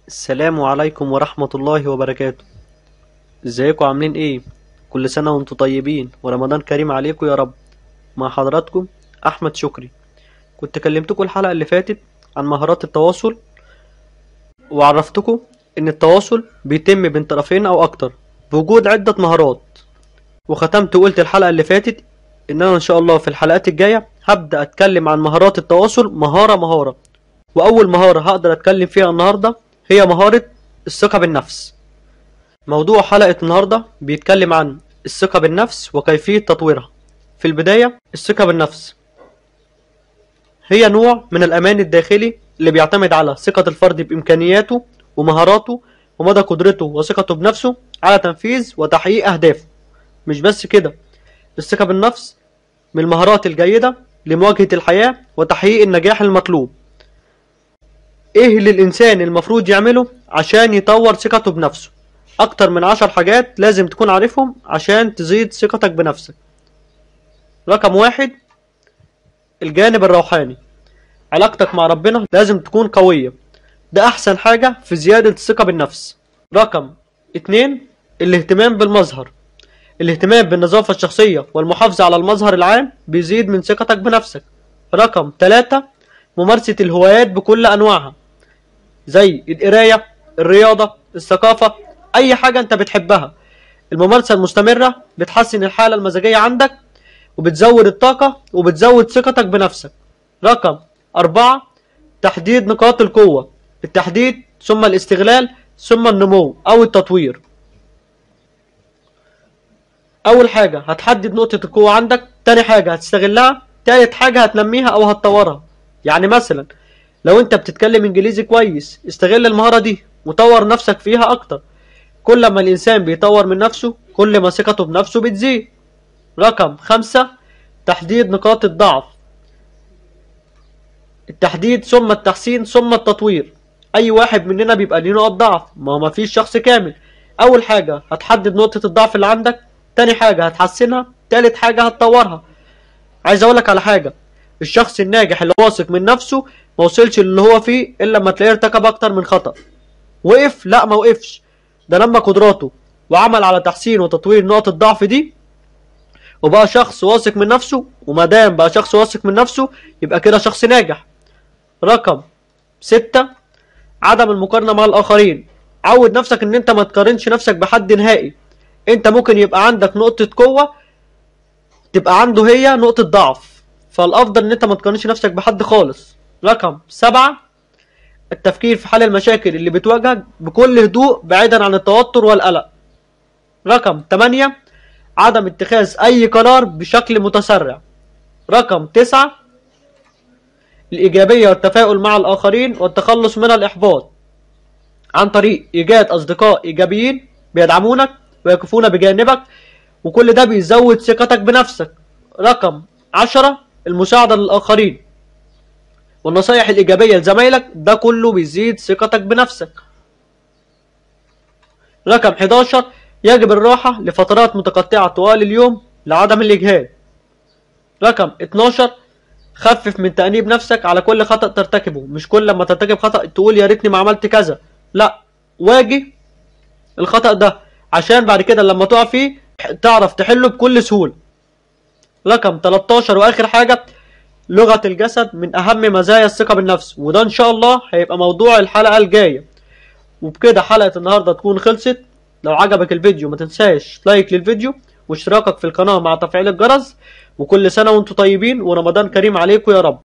السلام عليكم ورحمة الله وبركاته ازيكم عاملين ايه كل سنة وانتم طيبين ورمضان كريم عليكم يا رب مع حضراتكم احمد شكري كنت كلمتكم الحلقة اللي فاتت عن مهارات التواصل وعرفتكم ان التواصل بيتم بين طرفين او اكتر بوجود عدة مهارات وختمت وقلت الحلقة اللي فاتت ان انا ان شاء الله في الحلقات الجاية هبدأ اتكلم عن مهارات التواصل مهارة مهارة واول مهارة هقدر اتكلم فيها النهاردة هي مهارة الثقة بالنفس موضوع حلقة النهاردة بيتكلم عن الثقة بالنفس وكيفية تطويرها في البداية الثقة بالنفس هي نوع من الأمان الداخلي اللي بيعتمد على ثقة الفرد بإمكانياته ومهاراته ومدى قدرته وثقته بنفسه على تنفيذ وتحقيق أهدافه مش بس كده الثقة بالنفس من المهارات الجيدة لمواجهة الحياة وتحقيق النجاح المطلوب ايه اللي الانسان المفروض يعمله عشان يطور ثقته بنفسه اكتر من عشر حاجات لازم تكون عارفهم عشان تزيد ثقتك بنفسك رقم واحد الجانب الروحاني علاقتك مع ربنا لازم تكون قوية ده احسن حاجة في زيادة الثقة بالنفس رقم اتنين الاهتمام بالمظهر الاهتمام بالنظافة الشخصية والمحافظة على المظهر العام بيزيد من ثقتك بنفسك رقم تلاتة ممارسة الهوايات بكل أنواعها زي القراية الرياضة الثقافة أي حاجة أنت بتحبها الممارسة المستمرة بتحسن الحالة المزاجية عندك وبتزود الطاقة وبتزود ثقتك بنفسك رقم أربعة تحديد نقاط القوة التحديد ثم الاستغلال ثم النمو أو التطوير أول حاجة هتحدد نقطة القوة عندك تاني حاجة هتستغلها تالت حاجة هتنميها أو هتطورها يعني مثلا لو انت بتتكلم انجليزي كويس استغل المهارة دي وطور نفسك فيها اكتر كل ما الانسان بيطور من نفسه كل ما ثقته بنفسه بتزيد رقم خمسة تحديد نقاط الضعف التحديد ثم التحسين ثم التطوير اي واحد مننا بيبقى ليه نقط ضعف ما هو مفيش شخص كامل اول حاجة هتحدد نقطة الضعف اللي عندك تاني حاجة هتحسنها تالت حاجة هتطورها عايز اقولك على حاجة الشخص الناجح اللي واثق من نفسه ما وصلش اللي هو فيه الا لما تلاقيه ارتكب اكتر من خطأ وقف لا ما وقفش ده لما قدراته وعمل على تحسين وتطوير نقط الضعف دي وبقى شخص واثق من نفسه وما دام بقى شخص واثق من نفسه يبقى كده شخص ناجح رقم ستة عدم المقارنة مع الآخرين عود نفسك ان انت ما تقارنش نفسك بحد نهائي انت ممكن يبقى عندك نقطة قوة تبقى عنده هي نقطة ضعف فالافضل ان انت ما تقارنش نفسك بحد خالص رقم سبعة التفكير في حل المشاكل اللي بتواجهك بكل هدوء بعيدا عن التوتر والقلق رقم تمانية عدم اتخاذ اي قرار بشكل متسرع رقم تسعة الإيجابية والتفاؤل مع الآخرين والتخلص من الإحباط عن طريق إيجاد أصدقاء إيجابيين بيدعمونك ويقفون بجانبك وكل ده بيزود ثقتك بنفسك رقم عشرة المساعدة للآخرين والنصايح الإيجابية لزمايلك ده كله بيزيد ثقتك بنفسك رقم 11 يجب الراحة لفترات متقطعة طوال اليوم لعدم الإجهاد رقم 12 خفف من تأنيب نفسك على كل خطأ ترتكبه مش كل لما ترتكب خطأ تقول يا ريتني ما عملت كذا لا واجه الخطأ ده عشان بعد كده لما تقع فيه تعرف تحله بكل سهولة رقم 13 واخر حاجة لغة الجسد من اهم مزايا الثقة بالنفس وده ان شاء الله هيبقى موضوع الحلقة الجاية وبكده حلقة النهاردة تكون خلصت لو عجبك الفيديو ما تنساش لايك للفيديو واشتراكك في القناة مع تفعيل الجرس وكل سنة وانتم طيبين ورمضان كريم عليكم يا رب